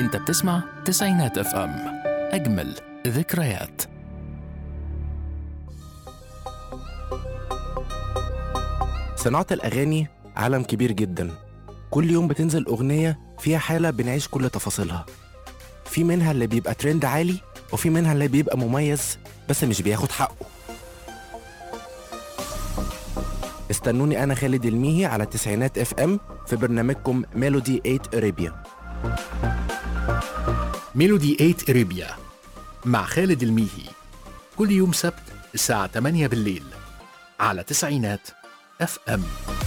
انت بتسمع تسعينات اف ام اجمل ذكريات صناعة الأغاني عالم كبير جدا كل يوم بتنزل أغنية فيها حالة بنعيش كل تفاصيلها في منها اللي بيبقى ترند عالي وفي منها اللي بيبقى مميز بس مش بياخد حقه استنوني أنا خالد الميهي على تسعينات اف ام في برنامجكم ميلودي 8 اريبيا ميلودي 8 اريبيا مع خالد الميهي كل يوم سبت الساعة 8 بالليل على تسعينات اف ام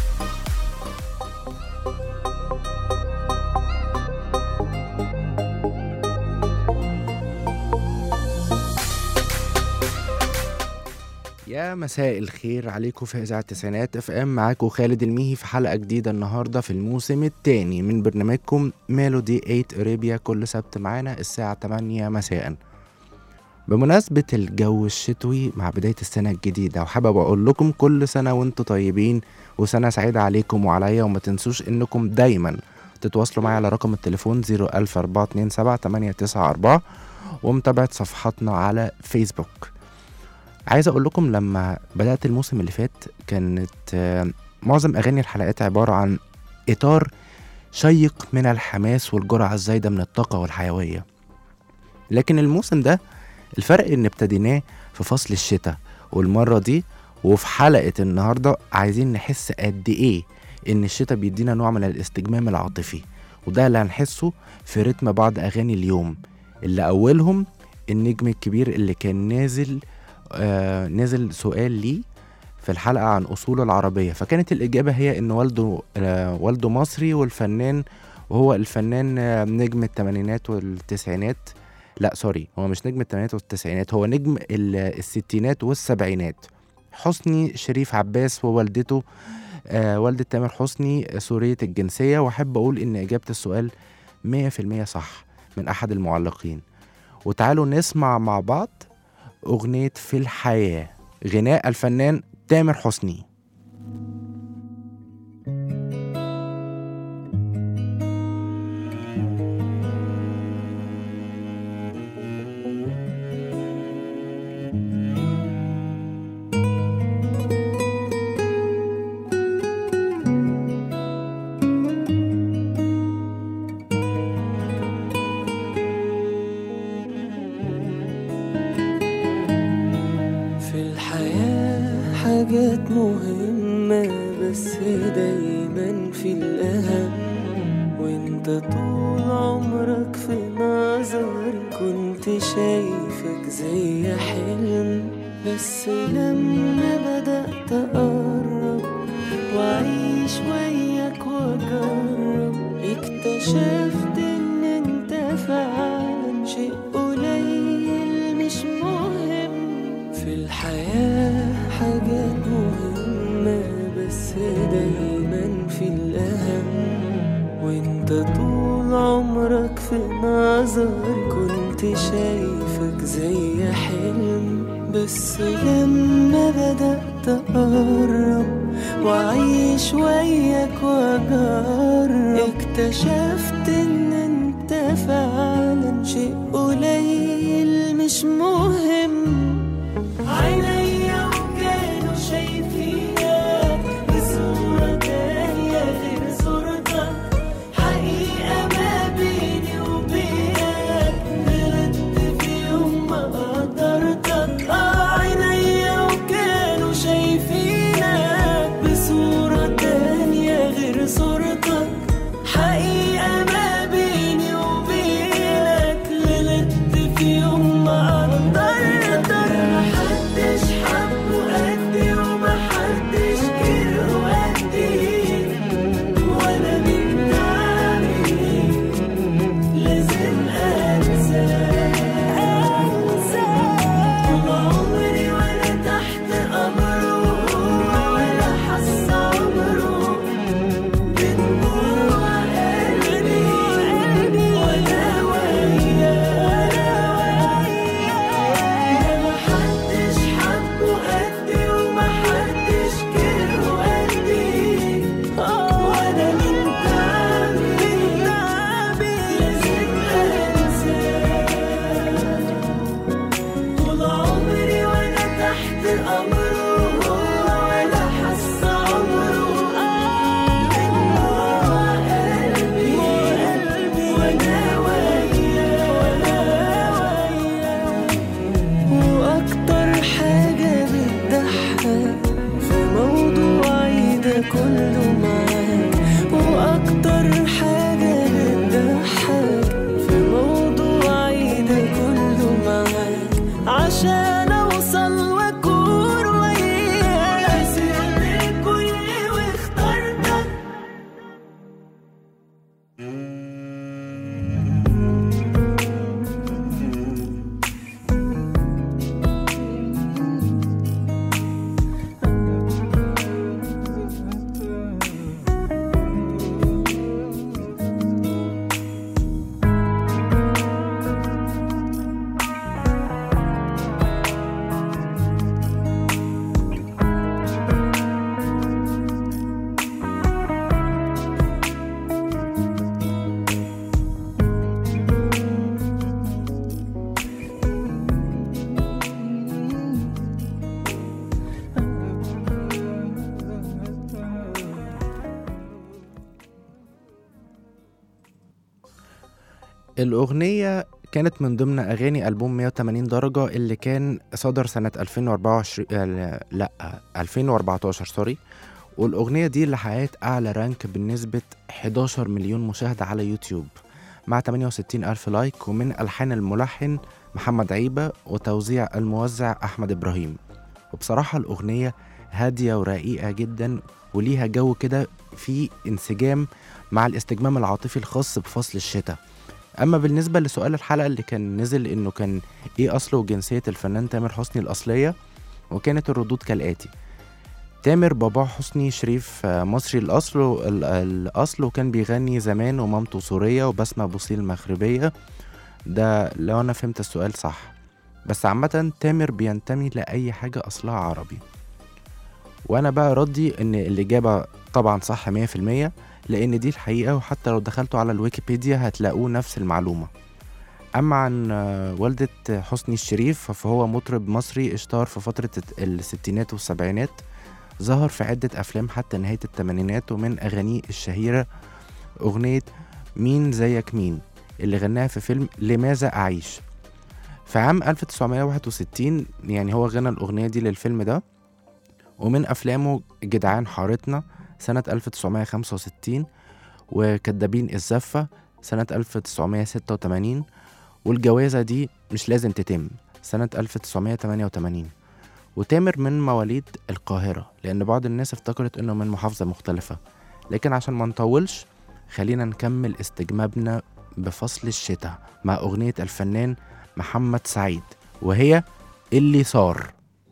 يا مساء الخير عليكم في إذاعة التسعينات اف ام معاكم خالد الميهي في حلقة جديدة النهاردة في الموسم الثاني من برنامجكم ميلودي 8 اريبيا كل سبت معانا الساعة 8 مساء بمناسبة الجو الشتوي مع بداية السنة الجديدة وحابب أقول لكم كل سنة وانتم طيبين وسنة سعيدة عليكم وعليا وما تنسوش إنكم دايما تتواصلوا معايا على رقم التليفون 01427 ومتابعة صفحاتنا على فيسبوك عايز أقول لكم لما بدأت الموسم اللي فات كانت آه، معظم أغاني الحلقات عبارة عن إطار شيق من الحماس والجرعة الزايدة من الطاقة والحيوية لكن الموسم ده الفرق ان ابتديناه في فصل الشتاء والمرة دي وفي حلقة النهاردة عايزين نحس قد ايه ان الشتاء بيدينا نوع من الاستجمام العاطفي وده اللي هنحسه في رتم بعض اغاني اليوم اللي اولهم النجم الكبير اللي كان نازل آه نازل سؤال ليه في الحلقة عن أصول العربية فكانت الإجابة هي إن والده آه والده مصري والفنان وهو الفنان آه نجم الثمانينات والتسعينات لا سوري هو مش نجم الثمانينات والتسعينات هو نجم ال- الستينات والسبعينات حسني شريف عباس ووالدته آه والدة تامر حسني سورية الجنسية وأحب أقول إن إجابة السؤال 100% صح من أحد المعلقين وتعالوا نسمع مع بعض أغنية في الحياة غناء الفنان تامر حسني في الحياة حاجات مهمة بس دايما في الأهم وانت طول عمرك في نظري كنت شايفك زي حلم بس لما بدأت أقرب وأعيش وياك وأجرب اكتشفت إن انت فعلا شيء قليل مش مهم في الحياة حاجات مهمة بس دايما في الأهم وانت طول عمرك في نظري كنت شايفك زي حلم بس لما بدأت أقرب وأعيش وياك وأجرب اكتشفت إن انت فعلا شيء قليل مش مهم عينيا وكانوا شايفينك بصورة تانية غير صورتك حقيقة ما بيني وبينك غلطت في يوم ما قدرتك آه عينيا وكانوا شايفينك بصورة تانية غير صورتك حقيقة ما بيني وبينك غلطت في يوم ما قدرتك الأغنية كانت من ضمن أغاني ألبوم 180 درجة اللي كان صدر سنة 2024 آه، لا 2014 سوري والأغنية دي اللي حققت أعلى رانك بنسبة 11 مليون مشاهدة على يوتيوب مع 68 ألف لايك ومن ألحان الملحن محمد عيبة وتوزيع الموزع أحمد إبراهيم وبصراحة الأغنية هادية ورقيقة جدا وليها جو كده في انسجام مع الاستجمام العاطفي الخاص بفصل الشتاء اما بالنسبه لسؤال الحلقه اللي كان نزل انه كان ايه اصله وجنسيه الفنان تامر حسني الاصليه وكانت الردود كالاتي تامر باباه حسني شريف آه، مصري الاصل ال- الاصل وكان بيغني زمان ومامته سوريه وبسمه بوصيل مغربيه ده لو انا فهمت السؤال صح بس عامه تامر بينتمي لاي حاجه اصلها عربي وانا بقى ردي ان الاجابه طبعا صح 100% لان دي الحقيقه وحتى لو دخلتوا على الويكيبيديا هتلاقوه نفس المعلومه اما عن آه، والده حسني الشريف فهو مطرب مصري اشتهر في فتره الستينات والسبعينات ظهر في عده افلام حتى نهايه الثمانينات ومن اغانيه الشهيره اغنيه مين زيك مين اللي غناها في فيلم لماذا اعيش في عام 1961 يعني هو غنى الاغنيه دي للفيلم ده ومن افلامه جدعان حارتنا سنة 1965 وكدابين الزفة سنة 1986 والجوازة دي مش لازم تتم سنة 1988 وتامر من مواليد القاهرة لأن بعض الناس افتكرت إنه من محافظة مختلفة لكن عشان ما نطولش خلينا نكمل استجمابنا بفصل الشتاء مع أغنية الفنان محمد سعيد وهي اللي صار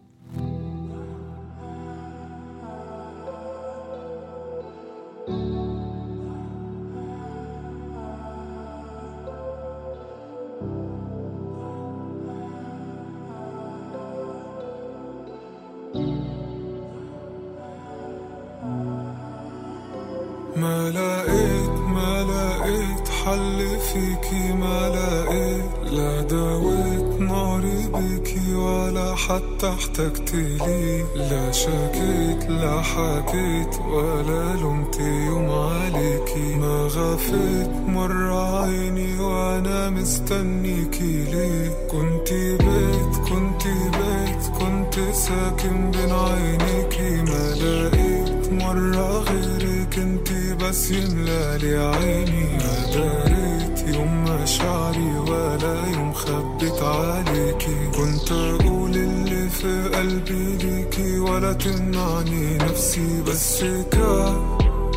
ما لقيت ما لقيت حل فيكي ما لقيت لا داويت ناري بيكي ولا حتى احتجت لي لا شكيت لا حكيت ولا لومت يوم عليكي ما غفيت مرة عيني وانا مستنيكي ليه كنت بيت كنت بيت كنت ساكن بين عينيكي ما لقيت مرة غيرك انتي بس يملالي عيني ما داريت يوم مشاعري ولا يوم خبت عليكي كنت اقول اللي في قلبي ليكي ولا تمنعني نفسي بس كان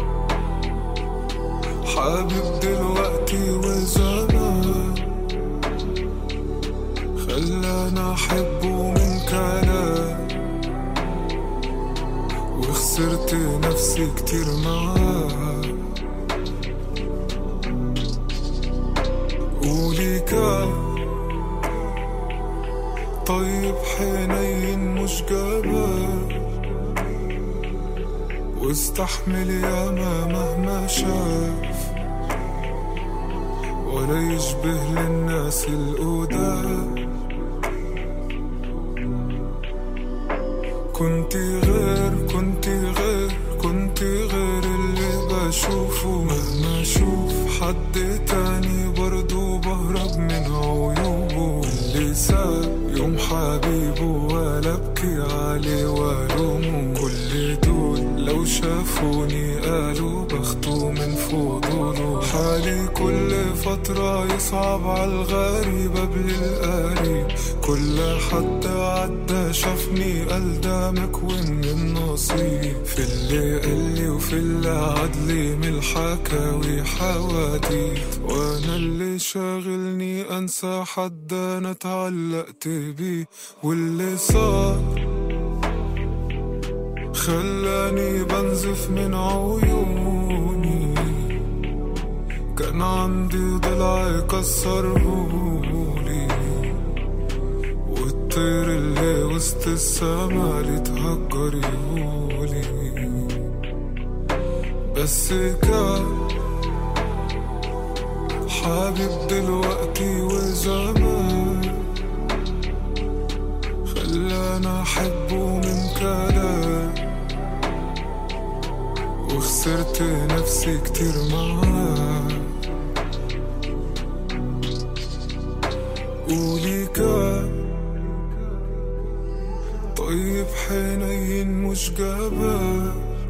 حابب دلوقتي وزمان خلانا احبه من كلام وخسرت نفسي كتير معاه قولي كان طيب حنين مش جبان واستحمل ياما مهما شاف ولا يشبه للناس القدام كنت غير كنت غير كنت غير اللي بشوفه مهما اشوف حد تاني برضو بهرب من عيوبه اللي ساب يوم حبيبه ولا ابكي عليه والومه كل دول لو شافوني قالوا بخته من فضوله حالي كل فترة يصعب عالغريب قبل القريب كل حد عدى شافني قال ده مكون من نصيب في اللي قالي وفي اللي عدلي من الحكاوي حواديت وانا اللي شاغلني انسى حد انا اتعلقت بيه واللي صار خلاني بنزف من عيوني كان عندي ضلع يكسرهولي والطير اللي وسط السما اللي تهجر يقولي بس كان حبيب دلوقتي وزمان خلانا احبه من كلام وخسرت نفسي كتير معاه قولي كان طيب حنين مش جبان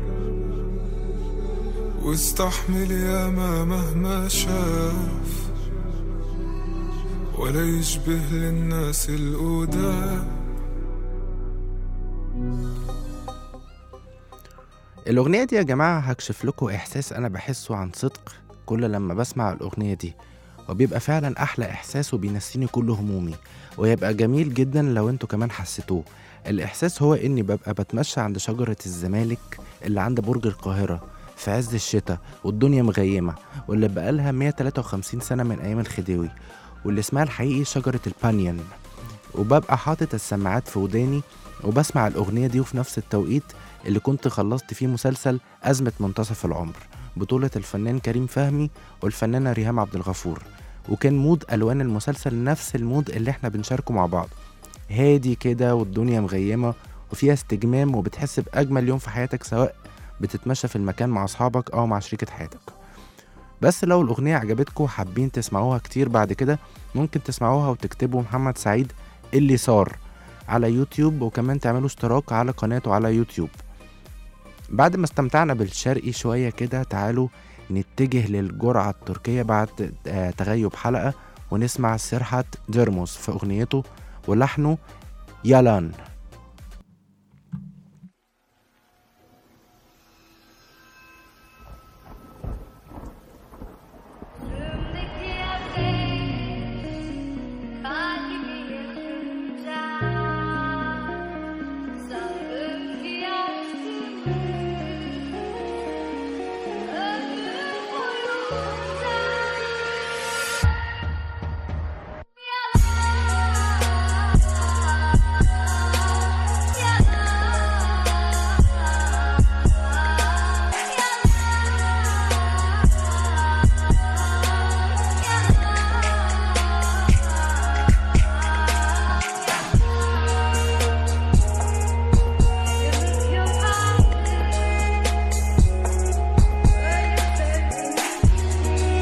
واستحمل ياما مهما شاف ولا يشبه للناس القدام الأغنية دي يا جماعة هكشف لكم إحساس أنا بحسه عن صدق كل لما بسمع الأغنية دي وبيبقى فعلا أحلى إحساس وبينسيني كل همومي ويبقى جميل جدا لو انتوا كمان حسيتوه الإحساس هو إني ببقى بتمشى عند شجرة الزمالك اللي عند برج القاهرة في عز الشتاء والدنيا مغيمة واللي بقالها 153 سنة من أيام الخديوي واللي اسمها الحقيقي شجرة البانيون وببقى حاطط السماعات في وداني وبسمع الأغنية دي وفي نفس التوقيت اللي كنت خلصت فيه مسلسل أزمة منتصف العمر بطولة الفنان كريم فهمي والفنانة ريهام عبد الغفور وكان مود ألوان المسلسل نفس المود اللي احنا بنشاركه مع بعض هادي كده والدنيا مغيمة وفيها استجمام وبتحس بأجمل يوم في حياتك سواء بتتمشى في المكان مع أصحابك أو مع شريكة حياتك بس لو الأغنية عجبتكم وحابين تسمعوها كتير بعد كده ممكن تسمعوها وتكتبوا محمد سعيد اللي صار على يوتيوب وكمان تعملوا اشتراك على قناته على يوتيوب بعد ما استمتعنا بالشرقي شوية كده تعالوا نتجه للجرعة التركية بعد آه، تغيب حلقة ونسمع سرحة ديرموس في أغنيته ولحنه يالان Üstümdeki ateş kar gibi yakınca sandım ki aşkımı ömrüm boyunca Yok artık öyle sevdim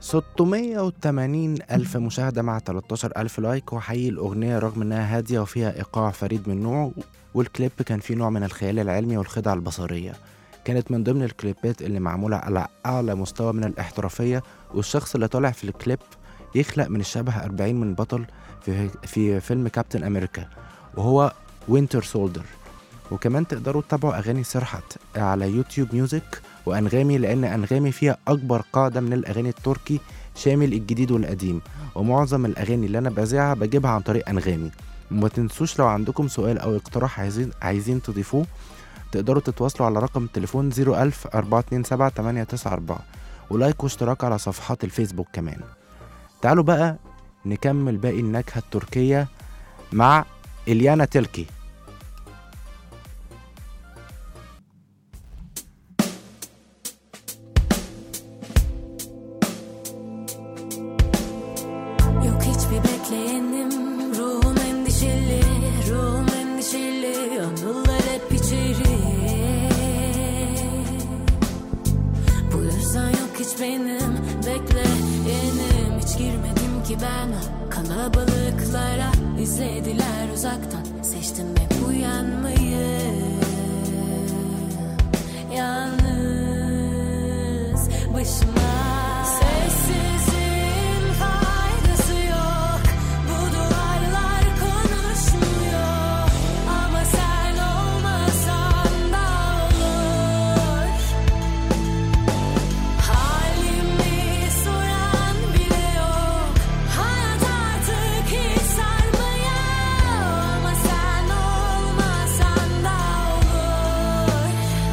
680 ألف مشاهدة مع 13 ألف لايك وحقيقي الأغنية رغم إنها هادية وفيها إيقاع فريد من نوعه والكليب كان فيه نوع من الخيال العلمي والخدعة البصرية كانت من ضمن الكليبات اللي معمولة على أعلى مستوى من الاحترافية والشخص اللي طالع في الكليب يخلق من الشبه 40 من بطل في, في فيلم كابتن أمريكا وهو وينتر سولدر وكمان تقدروا تتابعوا أغاني سرحت على يوتيوب ميوزك وأنغامي لأن أنغامي فيها أكبر قاعدة من الأغاني التركي شامل الجديد والقديم ومعظم الأغاني اللي أنا بذيعها بجيبها عن طريق أنغامي وما تنسوش لو عندكم سؤال أو اقتراح عايزين عايزين تضيفوه تقدروا تتواصلوا على رقم التليفون 01000 427 894 ولايك واشتراك على صفحات الفيسبوك كمان تعالوا بقى نكمل باقي النكهة التركية مع إليانا تلكي Yok hiçbir bekleyenim Ruhum endişeli Ruhum endişeli Anılar hep içeri Bu yüzden yok hiç benim Bekleyenim Hiç girmedim ki ben o Kalabalıklara izlediler uzaktan Seçtim hep uyanmayı Yalnız başıma Sessizliğin faydası yok Bu duvarlar konuşmuyor Ama sen olmasan da olur Halimi soran bile yok Hayat artık hiç sarmıyor Ama sen olmasan da olur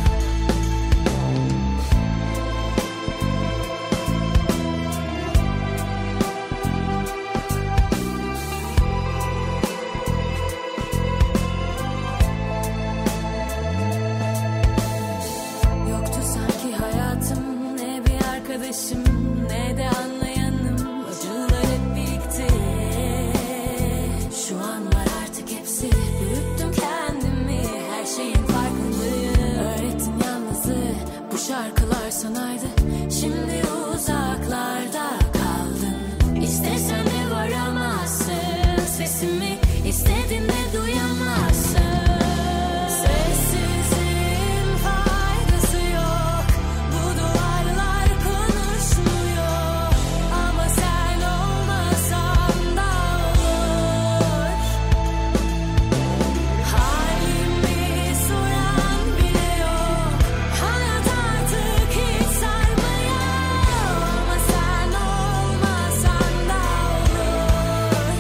Yoktu sanki hayatım ne bir arkadaşım ne de anlayanım acılar hep birlikte Şu anlar artık hepsi büyüttüm kendimi her şeyin farkındayım Öğrettin yalnızlığı bu şarkılar sanaydı şimdi uzaklarda kaldın İstesen de varamazsın sesimi istedin de duyamazsın Sessizliğin faydası yok Bu duvarlar konuşmuyor Ama sen olmasan da olur Halimi soran bile yok Hayat artık hiç sarmıyor Ama sen olmasan da olur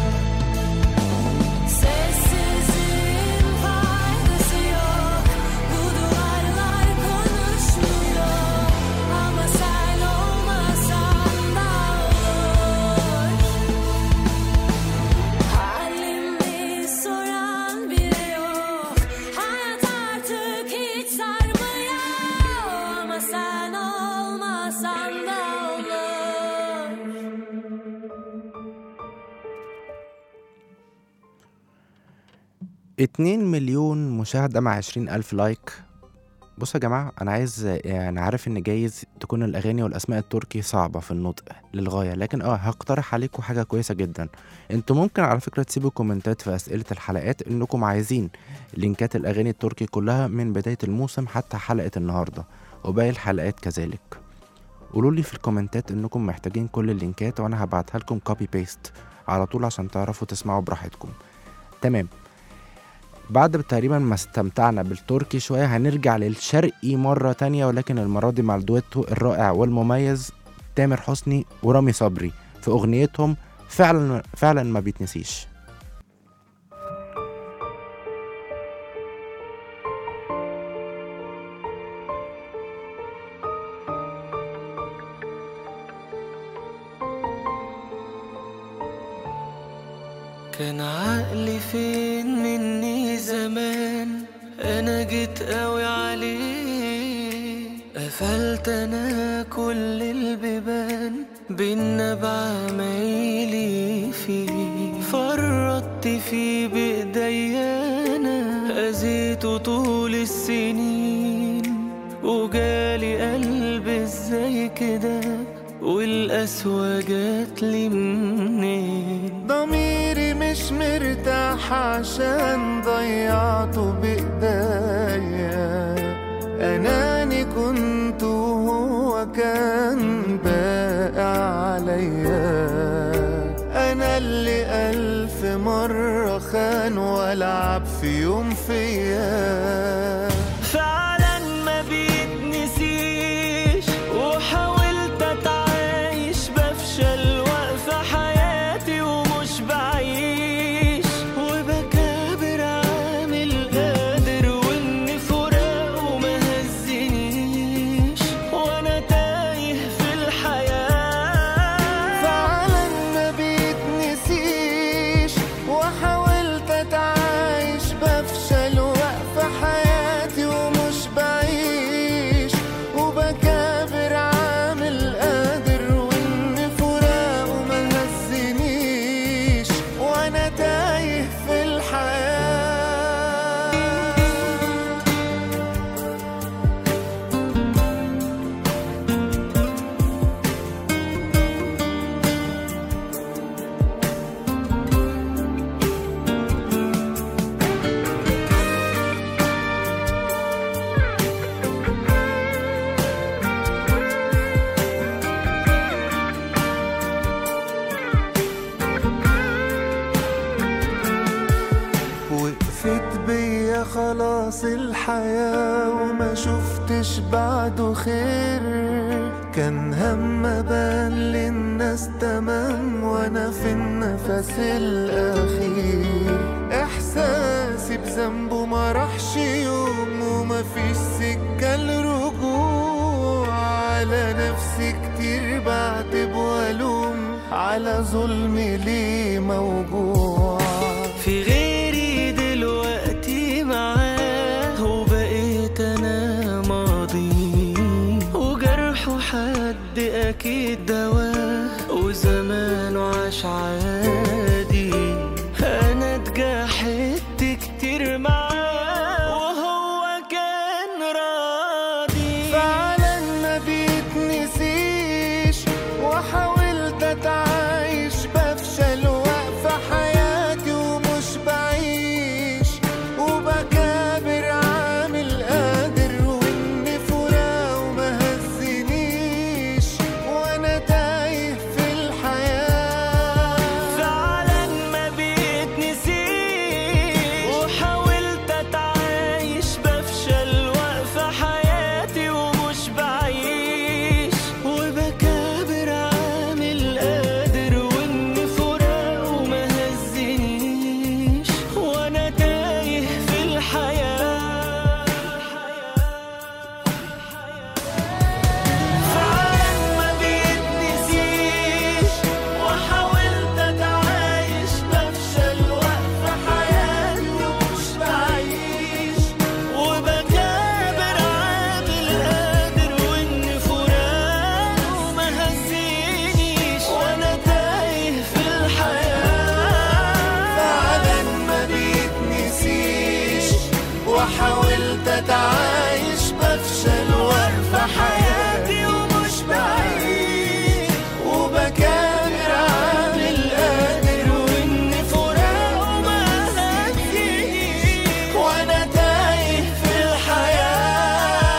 Sessizliğin faydası yok Bu duvarlar konuşmuyor Ama sen olmasan da olur Halimi soran bile yok Hayat artık hiç sarmıyor Ama sen olmasan da olur اتنين مليون مشاهدة مع عشرين ألف لايك بصوا يا جماعة أنا عايز يعني عارف إن جايز تكون الأغاني والأسماء التركي صعبة في النطق للغاية لكن اه هقترح عليكم حاجة كويسة جدا انتوا ممكن على فكرة تسيبوا كومنتات في أسئلة الحلقات إنكم عايزين لينكات الأغاني التركي كلها من بداية الموسم حتى حلقة النهاردة وباقي الحلقات كذلك قولوا لي في الكومنتات إنكم محتاجين كل اللينكات وأنا هبعتها لكم كوبي بيست على طول عشان تعرفوا تسمعوا براحتكم تمام بعد تقريبا ما استمتعنا بالتركي شوية هنرجع للشرقي مرة تانية ولكن المرة دي مع الدويتو الرائع والمميز تامر حسني ورامي صبري في أغنيتهم فعلا فعلا ما بيتنسيش كان عقلي فين مني زمان انا جيت قوي عليه قفلت انا كل البيبان بينا بعمايلي فيه فرطت فيه بايديا انا اذيته طول السنين وجالي قلب ازاي كده والقسوة جاتلي منين ضميري مش مرتاح عشان ضيعته بإيديا أناني كنت وهو كان باقي عليا أنا اللي ألف مرة خان ولعب في يوم فيا فعلا ما بيتنسيش وحاولت اتعايش بفشل واقفة حياتي ومش بعيش وبكابر عامل قادر وان فراقه ما هزنيش وانا تايه في الحياة فعلا ما بيتنسيش وحاولت اتعايش بفشل واقفة حياتي ومش بعيش وبكابر عامل قادر وان فراقه ما هزنيش وانا تايه في الحياة وقفت بيا خلاص الحياة وما شفتش بعده خير كان هم بان للناس تمام وانا في النفس الاخير احساسي بذنبه ما راحش يوم وما فيش سكة لرجوع على نفسي كتير بعتب والوم على ظلمي ليه موجوع في غيري دلوقتي معاه وبقيت انا ماضي وجرحه حد اكيد دواه وزمانه عاش عادي انا اتجاحدت كتير معاه وهو كان راضي فعلا ما بيتنسيش وحاولت اتعايش بفشل واقفة حياتي ومش بعيش وبكابر عامل قادر وان فراقه ما هزنيش وانا تايه في الحياة فعلا ما بيتنسيش وحاولت اتعايش بفشل واقفة حياتي ومش بعيش وبكابر عامل قادر وان فراقه ما هزنيش وانا تايه في الحياة فعلا ما بيتنسيش وحاولت اتعايش بفشل واقفة حياتي ومش بعيش وبكابر عامل قادر وان فراقه ما هزنيش وانا تايه في الحياة فعلا ما بيتنسيش وحاولت اتعايش بفشل واقفة حياتي ومش بعيش وبكابر عامل قادر وان فراقه ما هزنيش وانا تايه في الحياة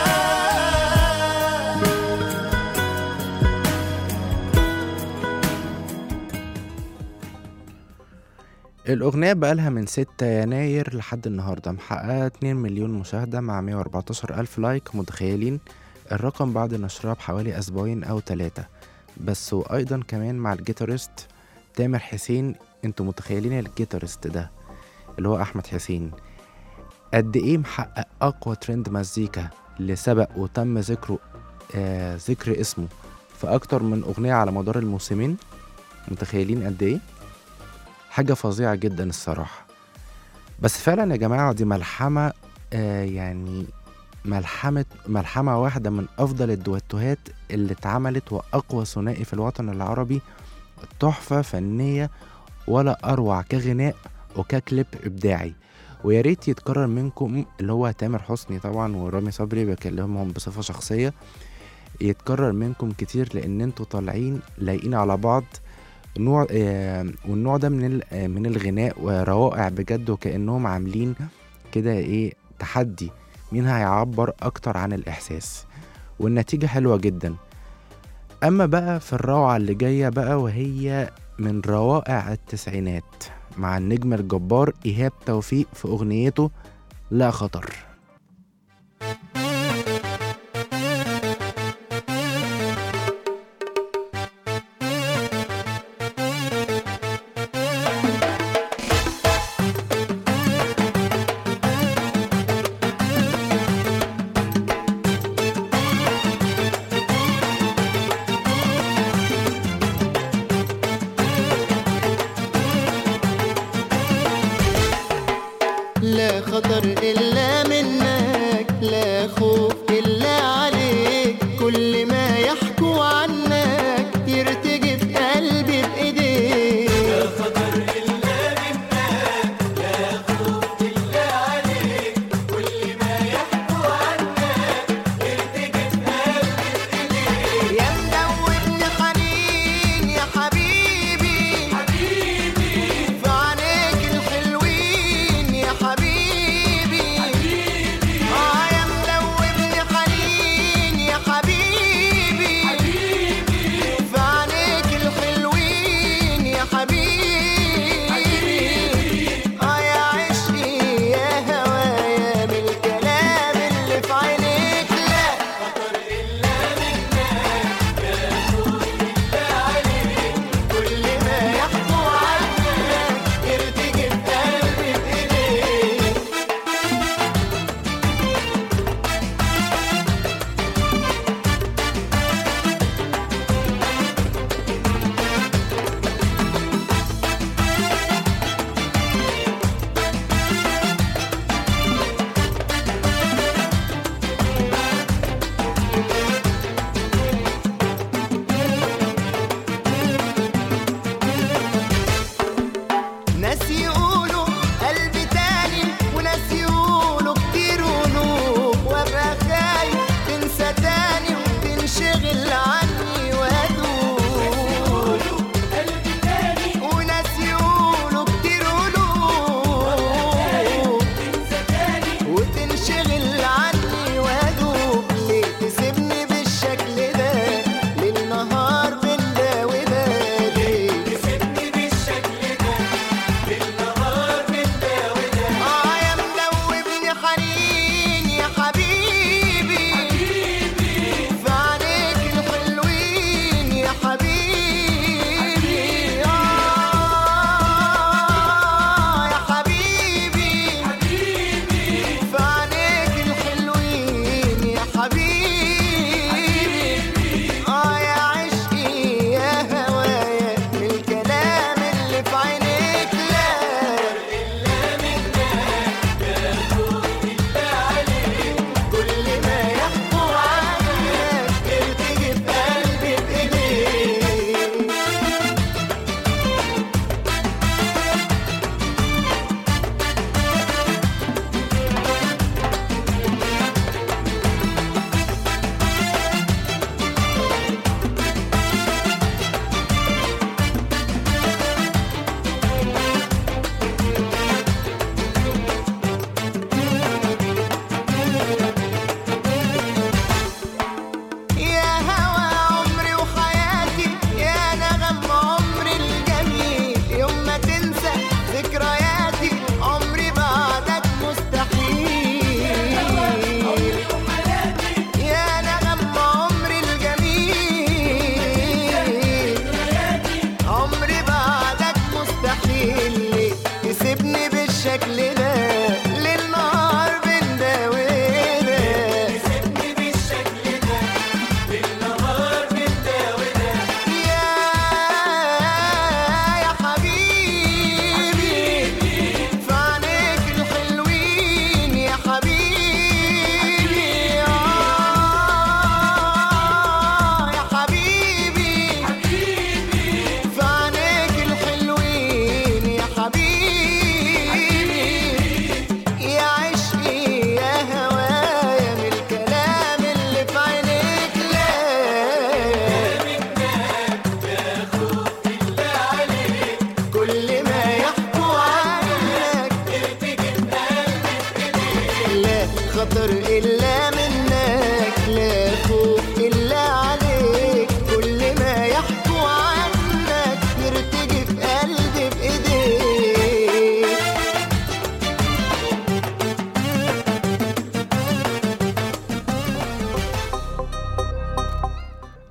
الأغنية بقالها من 6 يناير لحد النهاردة محققة 2 مليون مشاهدة مع 114 ألف لايك متخيلين الرقم بعد نشرها بحوالي أسبوعين أو ثلاثة بس وأيضا كمان مع الجيتارست تامر حسين انتوا متخيلين الجيتارست ده اللي هو أحمد حسين قد إيه محقق أقوى ترند مزيكا اللي سبق وتم ذكره آه ذكر اسمه في أكتر من أغنية على مدار الموسمين متخيلين قد إيه حاجة فظيعة جدا الصراحة بس فعلا يا جماعة دي ملحمة آه يعني ملحمة ملحمة واحدة من أفضل الدويتوهات اللي اتعملت وأقوى ثنائي في الوطن العربي تحفة فنية ولا أروع كغناء وككليب إبداعي ويا ريت يتكرر منكم اللي هو تامر حسني طبعا ورامي صبري بكلمهم بصفة شخصية يتكرر منكم كتير لان انتوا طالعين لايقين على بعض نوع آه والنوع ده من ال- آه، من الغناء وروائع بجد وكانهم عاملين كده ايه تحدي مين هيعبر اكتر عن الاحساس والنتيجه حلوه جدا اما بقى في الروعه اللي جايه بقى وهي من روائع التسعينات مع النجم الجبار ايهاب توفيق في اغنيته لا خطر لا خطر إلا من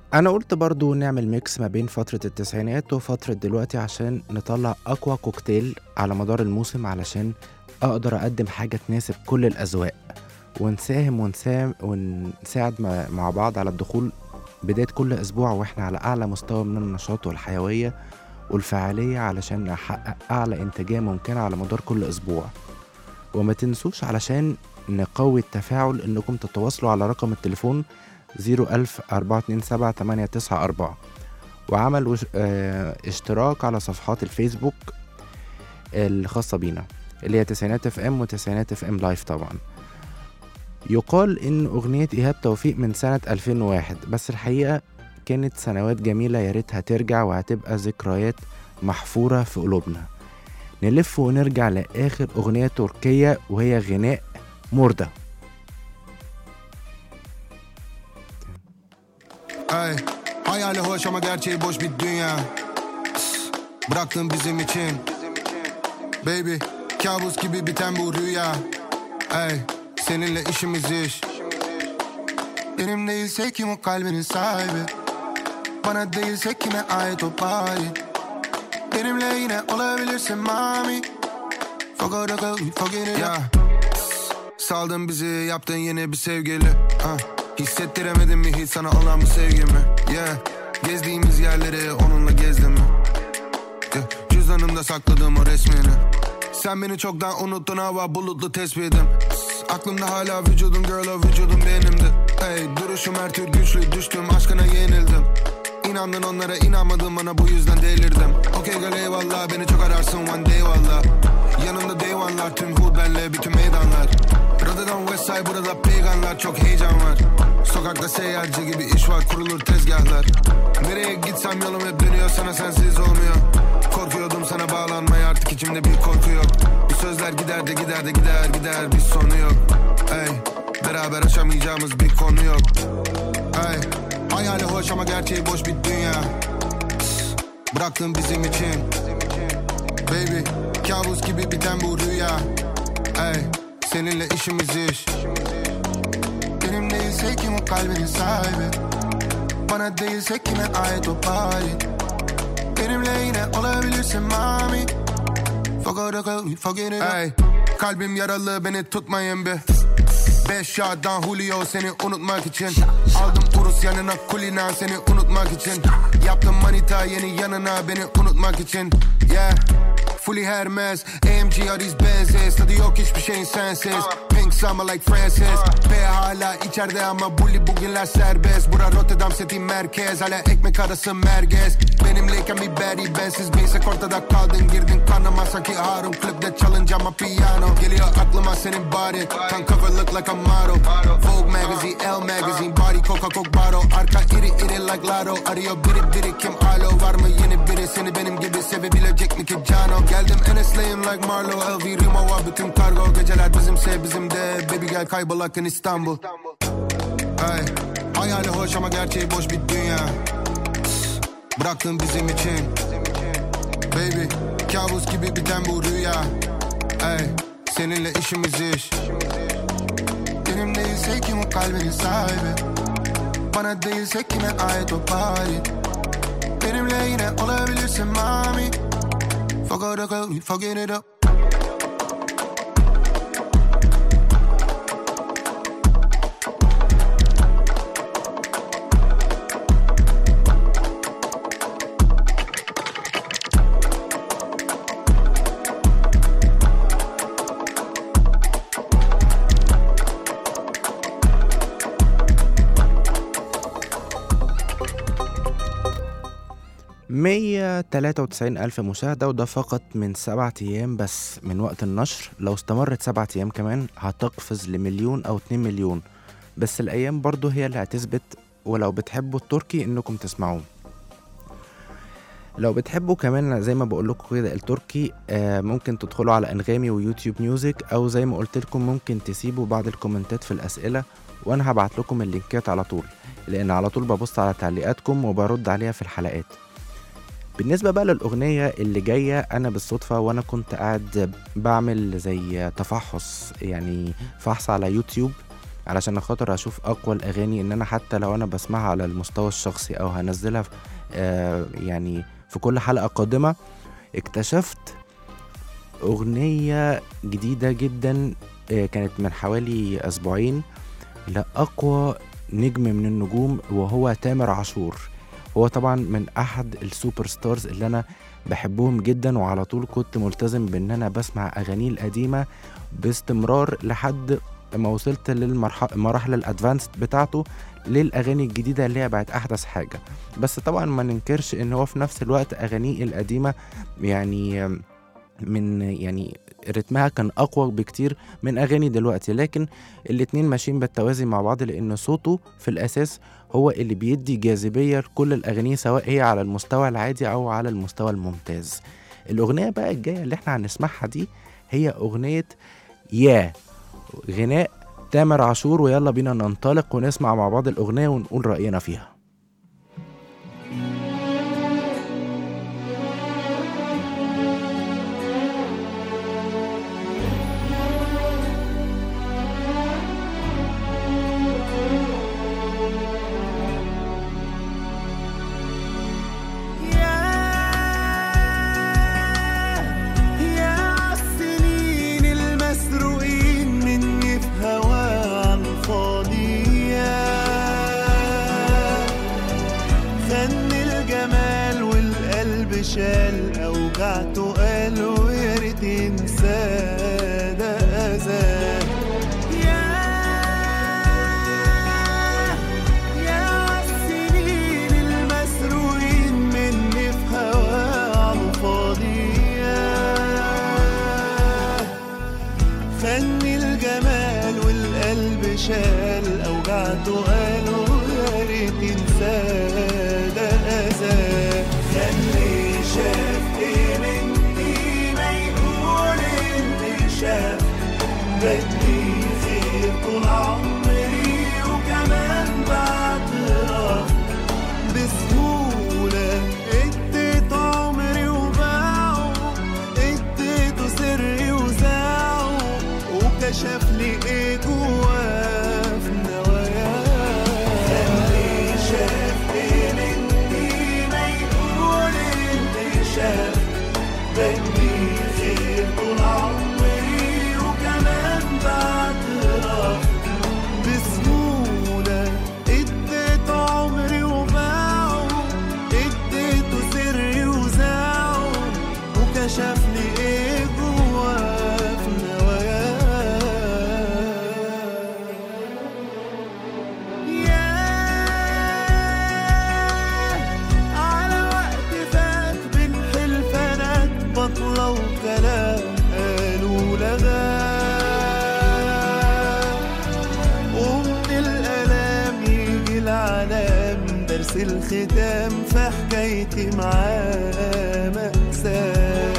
انا قلت برضو نعمل ميكس ما بين فترة التسعينات وفترة دلوقتي عشان نطلع اقوى كوكتيل على مدار الموسم علشان اقدر اقدم حاجة تناسب كل الاذواق ونساهم ونساهم ونساعد مع- مع بعض على الدخول بداية كل اسبوع واحنا على اعلى مستوى من النشاط والحيوية والفعالية علشان نحقق اعلى انتاجية ممكنة على مدار كل اسبوع وما تنسوش علشان نقوي التفاعل انكم تتواصلوا على رقم التليفون 01000 427 894 وعمل وش... آه... اشتراك على صفحات الفيسبوك الخاصة بينا اللي هي تسعينات اف ام وتسعينات اف ام لايف طبعا يقال ان اغنية ايهاب توفيق من سنة 2001 بس الحقيقة كانت سنوات جميلة يا ريتها ترجع وهتبقى ذكريات محفورة في قلوبنا نلف ونرجع لآخر أغنية تركية وهي غناء مردة Ay, hayali hoş ama gerçeği boş bir dünya Bıraktın bizim için Baby, kabus gibi biten bu rüya Ay, seninle işimiz iş Benim değilse kim o kalbinin sahibi Bana değilse kime ait o payı Benimle yine olabilirsin mami Forget it, forget it yeah. Saldın bizi yaptın yeni bir sevgili ah. Hissettiremedin mi hiç sana olan bu sevgimi yeah. Gezdiğimiz yerleri onunla gezdim mi yeah. Cüzdanımda sakladığım o resmini Sen beni çoktan unuttun hava bulutlu tespitim Aklımda hala vücudun girl o vücudun benimdi hey, Duruşum her tür güçlü düştüm aşkına yenildim İnandın onlara inanmadın bana bu yüzden delirdim Okey gel eyvallah beni çok ararsın one day valla Yanımda day one'lar tüm hood benle bütün meydanlar Radyodan west side burada peygamlar çok heyecan var Sokakta seyyarcı gibi iş var kurulur tezgahlar Nereye gitsem yolum hep dönüyor sana sensiz olmuyor Korkuyordum sana bağlanmaya artık içimde bir korku yok Bu sözler gider de gider de gider gider bir sonu yok Ey beraber aşamayacağımız bir konu yok Ey hayali hoş ama gerçeği boş bir dünya Bıraktın bizim için Baby kabus gibi biten bu rüya Ey seninle işimiz iş Benim değilse kim o kalbinin sahibi Bana değilse kime ait o payı Benimle yine olabilirsin mami Forget it, forget it Ey kalbim yaralı beni tutmayın bir Beş şahdan Julio seni unutmak için Aldım Urus yanına Kulina seni unutmak için Yaptım manita yeni yanına beni unutmak için Yeah Fully Hermes AMG Aris Benz'es Tadı yok hiçbir şeyin sensiz Pink summer like Francis P hala içeride ama bully bugünler serbest Bura Rotterdam seti merkez Hala ekmek arası merkez Benimleyken bir berry bensiz Beysek ortada kaldın girdin kanıma Sanki Harun klipte çalınca ama piyano Geliyor aklıma senin body Kan cover look like a model Vogue magazine, L magazine Body Coca Cola bottle Arka iri iri like Lotto Arıyor biri biri kim alo Var mı yeni biri seni benim gibi sevebilecek mi ki Cano Geldim Enes'leyim like Marlo LV Rimo var bütün kargo Geceler bizimse bizim de Baby gel kaybol akın İstanbul Ay, hayali hoş ama gerçeği boş bir dünya Bıraktın bizim için Baby kabus gibi biten bu rüya Ay, seninle işimiz iş Benim değilse kim o kalbinin sahibi Bana değilse kime ait o payı Benimle yine olabilirsin mami Forget it, forget it up مية تلاتة وتسعين ألف مشاهدة وده فقط من سبعة أيام بس من وقت النشر لو استمرت سبعة أيام كمان هتقفز لمليون أو اتنين مليون بس الأيام برضو هي اللي هتثبت ولو بتحبوا التركي إنكم تسمعوه لو بتحبوا كمان زي ما بقول لكم كده التركي آه ممكن تدخلوا على انغامي ويوتيوب ميوزك او زي ما قلت لكم ممكن تسيبوا بعض الكومنتات في الاسئله وانا هبعت لكم اللينكات على طول لان على طول ببص على تعليقاتكم وبرد عليها في الحلقات بالنسبة بقى للأغنية اللي جاية أنا بالصدفة وأنا كنت قاعد بعمل زي تفحص يعني فحص على يوتيوب علشان خاطر اشوف اقوى الاغاني ان انا حتى لو انا بسمعها على المستوى الشخصي او هنزلها في آه يعني في كل حلقه قادمه اكتشفت اغنيه جديده جدا آه كانت من حوالي اسبوعين لاقوى نجم من النجوم وهو تامر عاشور هو طبعا من احد السوبر ستارز اللي انا بحبهم جدا وعلى طول كنت ملتزم بان انا بسمع اغانيه القديمه باستمرار لحد ما وصلت للمراحل الادفانسد بتاعته للاغاني الجديده اللي هي بقت احدث حاجه بس طبعا ما ننكرش ان هو في نفس الوقت اغانيه القديمه يعني من يعني رتمها كان اقوى بكتير من اغاني دلوقتي لكن الاتنين ماشيين بالتوازي مع بعض لان صوته في الاساس هو اللي بيدي جاذبيه لكل الاغاني سواء هي على المستوى العادي او على المستوى الممتاز الاغنيه بقى الجايه اللي احنا هنسمعها دي هي اغنيه يا غناء تامر عاشور ويلا بينا ننطلق ونسمع مع بعض الاغنيه ونقول راينا فيها يا عالسنين المسروقين مني في هوا عالفاضي خن الجمال والقلب شال اوجعته قال ويا ريت ينسى ده اذى يا يا عالسنين المسروقين مني في هوا عالفاضي خني الجمال والقلب شال اوجعته قالوا يا ريت ينسى ده اذى خلي شاف ايه مني ما يقول اللي شاف بدي خير طول عمري وكمان بعترف بسهولة اديت عمري وباعه اديته سري وزاعه وكشف لي ايه جواه في نواياه خلي شاف ايه مني ما يقول اللي شاف بدي خير طول عمري وكمان بعترف بسهولة اديت عمري وباعه اديته سري وزاعه وكشف لي ايه جواه في نواياه ياه على وقت فات بين حلفانات بطلة وكلام قالوا لغاه ومن الألام يجي العلام درس الختام في حكايتي معاه مأساة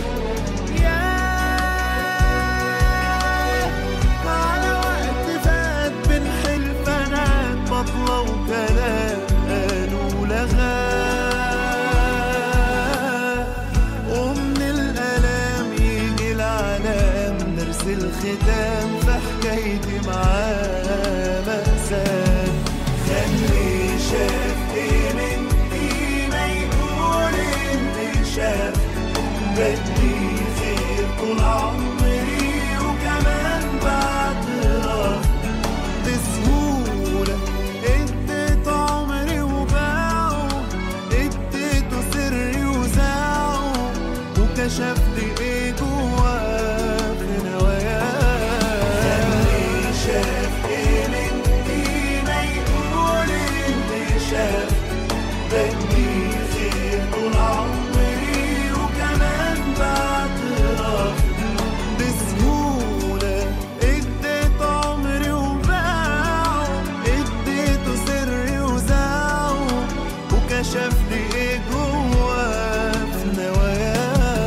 ياه على وقت فات بين حلفانات بطلة وكلام قالوا لغاه ومن الألام يجي العلام درس الختام في حكايتي معاه مأساة خلي شاف ايه مني ما يقول اللي شاف بدي خير طول عمري وكمان بعترف بسهولة اديت عمري وباعه اديته سري وزاعه وكشف لي ايه جواه في نواياه خلي شاف ايه مني ما يقول اللي شاف بدي خير طول عمري وكمان بعترف بسهولة اديت عمري وباعه اديته سري وزاعه وكشف لي ايه جواه في نواياه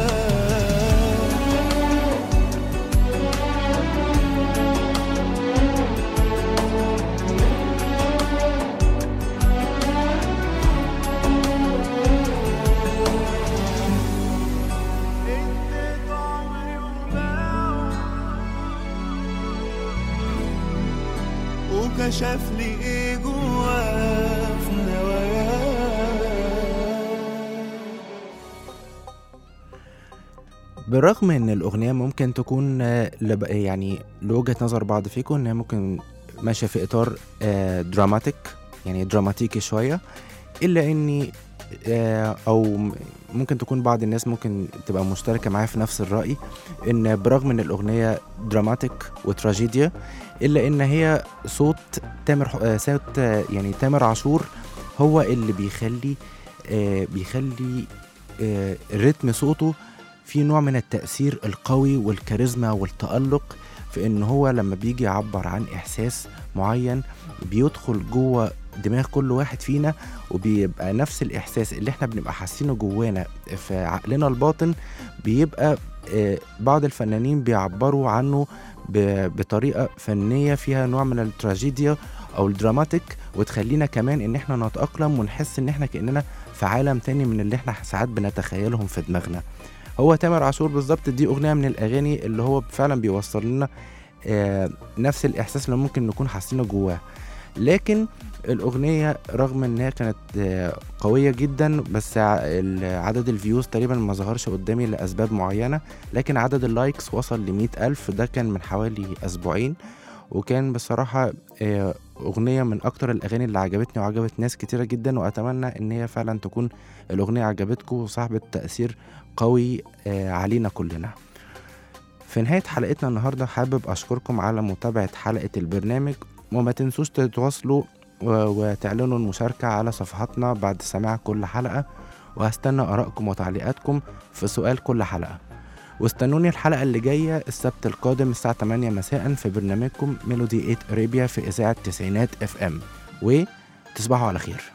اديت عمري وباعه وكشف لي ايه جواه في نواياه بالرغم ان الاغنيه ممكن تكون آه، لب- يعني لوجهه نظر بعض فيكم انها ممكن ماشيه في اطار آه، دراماتيك يعني دراماتيكي شويه الا اني آه، او م- ممكن تكون بعض الناس ممكن تبقى مشتركه معايا في نفس الراي ان برغم ان الاغنيه دراماتيك وتراجيديا الا ان هي صوت تامر ح- آه، صوت آه، يعني تامر عاشور هو اللي بيخلي آه، بيخلي آه، رتم صوته في نوع من التأثير القوي والكاريزما والتألق في إن هو لما بيجي يعبر عن إحساس معين بيدخل جوه دماغ كل واحد فينا وبيبقى نفس الإحساس اللي إحنا بنبقى حاسينه جوانا في عقلنا الباطن بيبقى آه، بعض الفنانين بيعبروا عنه ب- بطريقة فنية فيها نوع من التراجيديا أو الدراماتيك وتخلينا كمان إن إحنا نتأقلم ونحس إن إحنا كأننا في عالم تاني من اللي إحنا ساعات بنتخيلهم في دماغنا هو تامر عاشور بالظبط دي اغنيه من الاغاني اللي هو فعلا بيوصل لنا آه نفس الاحساس اللي ممكن نكون حاسينه جواه لكن الاغنيه رغم ان هي كانت آه قويه جدا بس ع- ال- عدد الفيوز تقريبا ما ظهرش قدامي لاسباب معينه لكن عدد اللايكس وصل ل ألف ده كان من حوالي اسبوعين وكان بصراحه آه اغنيه من اكتر الاغاني اللي عجبتني وعجبت ناس كتيره جدا واتمنى ان هي فعلا تكون الاغنيه عجبتكم وصاحبه تاثير قوي آه، علينا كلنا في نهاية حلقتنا النهاردة حابب أشكركم على متابعة حلقة البرنامج وما تنسوش تتواصلوا و- وتعلنوا المشاركة على صفحاتنا بعد سماع كل حلقة وهستنى آرائكم وتعليقاتكم في سؤال كل حلقة واستنوني الحلقة اللي جاية السبت القادم الساعة 8 مساء في برنامجكم ميلودي 8 أريبيا في إذاعة تسعينات اف ام وتصبحوا على خير